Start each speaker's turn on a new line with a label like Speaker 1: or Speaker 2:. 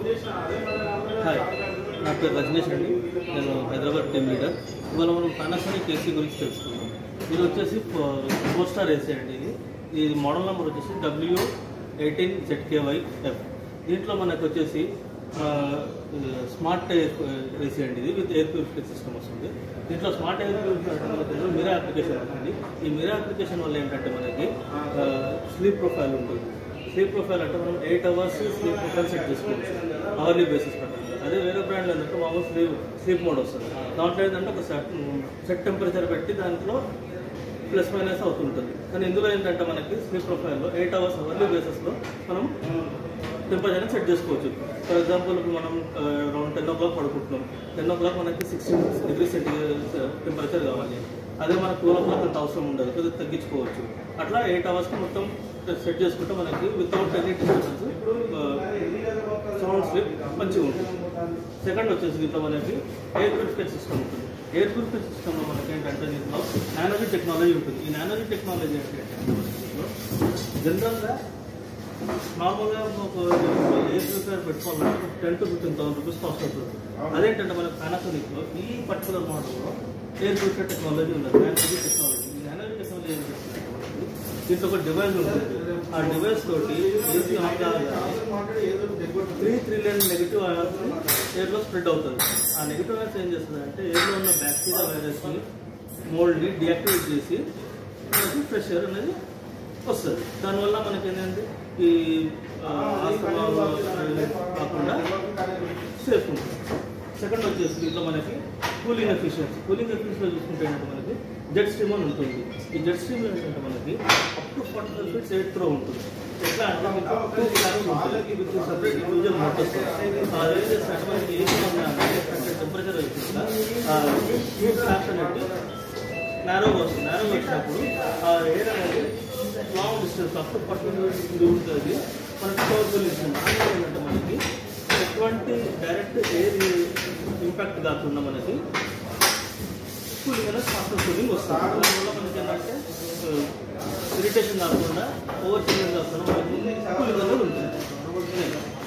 Speaker 1: hi నా పేరు రజనీష్ అండి నేను హైదరాబాద్ టీమ్ లీడర్ ఇవాళ మనం పానాసోనిక్ ఏసీ గురించి తెలుసుకుందాం ఇది వచ్చేసి ఫోర్ స్టార్ ఏసీ అండి ఇది ఇది మోడల్ నెంబర్ వచ్చేసి డబ్ల్యూ ఎయిటీన్ జెడ్కేవై ఎఫ్ దీంట్లో మనకు వచ్చేసి ఆ, స్మార్ట్ ఏసీ అండి ఇది విత్ ఎయిర్ ప్యూరిఫై సిస్టమ్ వస్తుంది దీంట్లో smart air purify Mira application ఉంటుంది ఈ మిరా అప్లికేషన్ వల్ల ఏంటంటే మనకి స్లీప్ ప్రొఫైల్ ఉంటుంది స్లీప్ ప్రొఫైల్ అంటే మనం eight hours sleep profile set చేసుకోవచ్చు అవర్లీ బేసిస్ ప్రకారం అదే వేరే బ్రాండ్లో ఏంటంటే మామూలు స్లీప్ స్లీప్ మోడ్ వస్తుంది దాంట్లో ఏంటంటే ఒక సెట్ సెట్ టెంపరేచర్ పెట్టి దాంట్లో ప్లస్ మైనస్ అవుతుంటుంది కానీ ఇందులో ఏంటంటే మనకి స్లీప్ ప్రొఫైల్లో ఎయిట్ అవర్స్ అవర్లీ బేసిస్లో మనం టెంపరేచర్ సెట్ చేసుకోవచ్చు ఫర్ ఎగ్జాంపుల్ ఇప్పుడు మనం అరౌండ్ టెన్ ఓ క్లాక్ పడుకుంటున్నాం టెన్ ఓ క్లాక్ మనకి సిక్స్టీన్ డిగ్రీ సెంటిగ్రేడ్ టెంపరేచర్ కావాలి అదే మనకు టూ ఓ క్లాక్ అంత అవసరం ఉండదు కొద్దిగా తగ్గించుకోవచ్చు అట్లా ఎయిట్ అవర్స్కి మొత్తం సెట్ చేసుకుంటే మనకి without any disturbance sound sleep మంచిగా ఉంటుంది సెకండ్ వచ్చేసి దీంట్లో మనకి ఎయిర్ ప్యూరిఫై సిస్టమ్ ఉంటుంది ఎయిర్ ప్యూరిఫై సిస్టమ్లో మనకి ఏంటంటే దీంట్లో నానోజీ టెక్నాలజీ ఉంటుంది ఈ నానోజీ టెక్నాలజీ ఏంటంటే జనరల్గా నార్మల్గా ఒక ఎయిర్ ప్యూరిఫైర్ పెట్టుకోవాలంటే ten to fifteen thousand rupees cost అవుతుంది అదేంటంటే మన పానాసోనిక్లో ఈ పర్టికులర్ మోడల్లో ఎయిర్ ప్యూరిఫై టెక్నాలజీ ఉంది నానోజీ టెక్నాలజీ ఈ నానోజీ టెక్నాలజీ ఏం చేస్తుంది దీంట్లో ఒక డివైస్ ఉంటుంది ఆ డివైస్ తోటి ఏసీ ఆన్ కాగానే three three line negative ions ఎయిర్లో స్ప్రెడ్ అవుతుంది ఆ నెగిటివ్ అయాన్స్ ఏం చేస్తుంది అంటే ఎయిర్లో ఉన్న బ్యాక్టీరియా వైరస్ని మోల్డ్ని డియాక్టివేట్ చేసి మనకి ఫ్రెష్ ఎయిర్ అనేది వస్తుంది దానివల్ల మనకి ఏంటంటే ఈ ఆ, ఆస్తమా కాకుండా సేఫ్ ఉంటుంది సెకండ్ వచ్చేసి దీంట్లో మనకి కూలింగ్ ఎఫిషియన్సీ కూలింగ్ ఎఫిషియన్సీ చూసుకుంటే ఏంటంటే మనకి జెట్ స్ట్రీమ్ అని ఉంటుంది ఈ జెట్ స్ట్రీమ్ ఏంటంటే మనకి up to forty five feets eight throw ఉంటుంది ఎట్లా అంటే మీకు టూ క్లాస్ ఉంటుంది విత్ సపరేట్ ఇండివిజువల్ మోటార్స్ అది ఏం చేస్తారంటే మనకి ఏసీ అంటే టెంపరేచర్ వచ్చిందా టూ క్లాస్ అనేది నేరోగా వస్తుంది నేరోగా వచ్చినప్పుడు ఆ ఎయిర్ అనేది long distance up to forty five ఉంటుంది మనకి పవర్ఫుల్ ఇస్తుంది దానివల్ల ఏంటంటే మనకి ఎటువంటి డైరెక్ట్ ఎయిర్ ఇంపాక్ట్ కాకుండా మనకి కూలింగ్ అనేది ఫాస్టర్ కూలింగ్ వస్తుంది దానివల్ల మనకి ఏంటంటే ఇరిటేషన్ కాకుండా ఓవర్ కూలింగ్ కాకుండా మనకి కూలింగ్ అనేది ఉంటుంది